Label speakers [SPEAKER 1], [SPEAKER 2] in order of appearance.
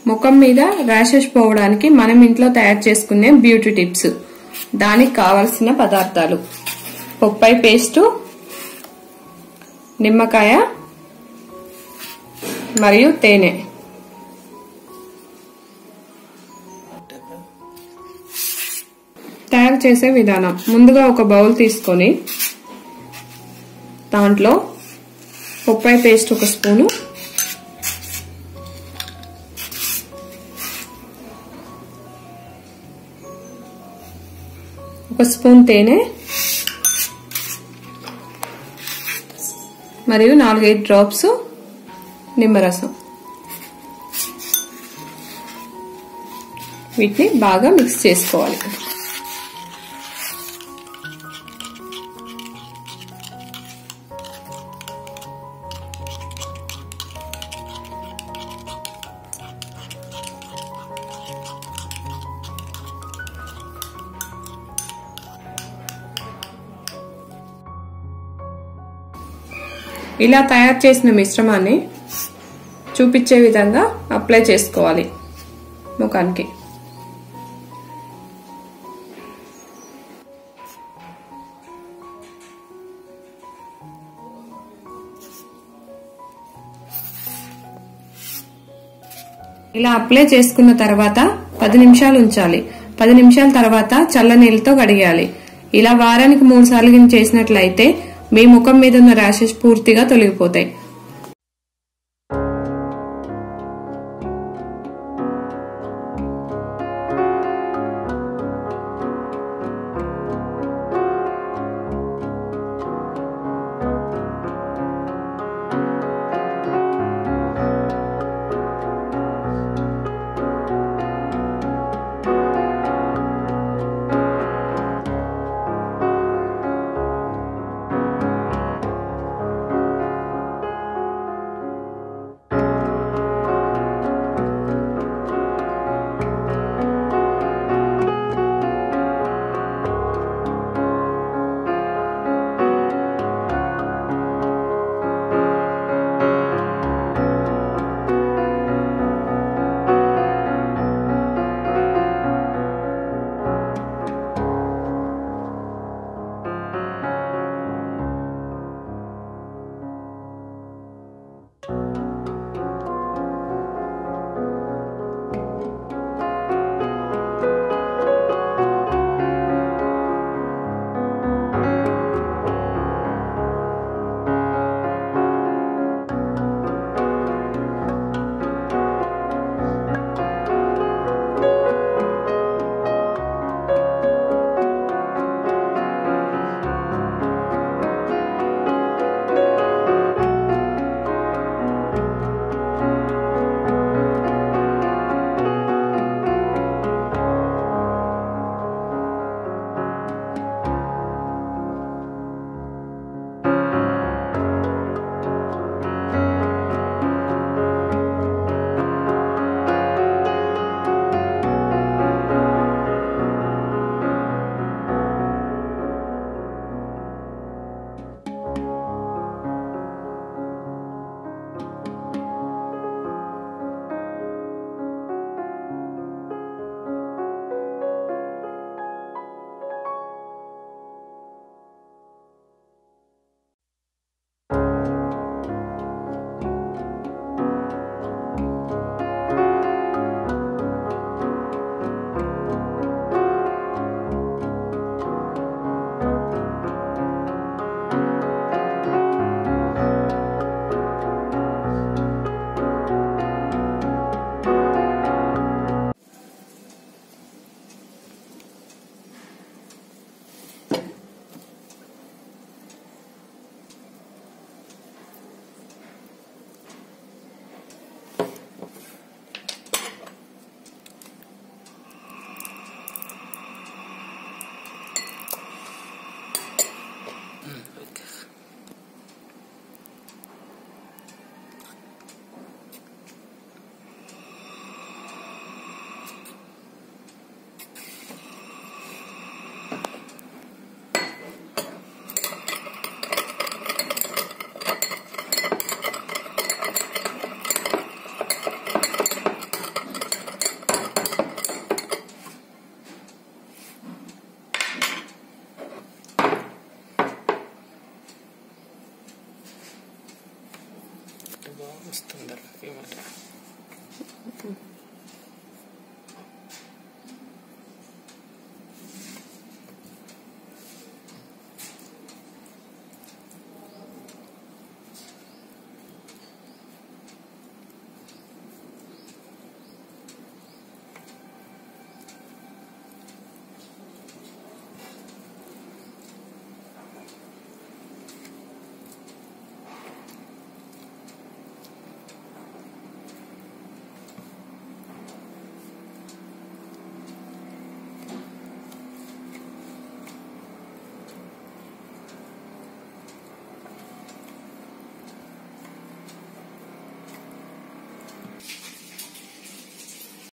[SPEAKER 1] ముఖం మీద ర్యాషెస్ పోవడానికి మనం ఇంట్లో తయారు చేసుకునే బ్యూటీ టిప్స్ దానికి కావలసిన పదార్థాలు పొప్పాయి పేస్టు నిమ్మకాయ మరియు తేనె తయారు చేసే విధానం ముందుగా ఒక బౌల్ తీసుకొని దాంట్లో పొప్పాయి పేస్ట్ ఒక స్పూను ఒక స్పూన్ తేనె మరియు నాలుగైదు డ్రాప్స్ నిమ్మరసం వీటిని బాగా మిక్స్ చేసుకోవాలి ఇలా తయారు చేసిన మిశ్రమాన్ని చూపించే విధంగా అప్లై చేసుకోవాలి ముఖానికి ఇలా అప్లై చేసుకున్న తర్వాత పది నిమిషాలు ఉంచాలి పది నిమిషాల తర్వాత చల్ల నీళ్ళతో కడిగాలి ఇలా వారానికి మూడు సార్లు చేసినట్లయితే మీ ముఖం మీద ఉన్న ర్యాషెస్ పూర్తిగా తొలగిపోతాయి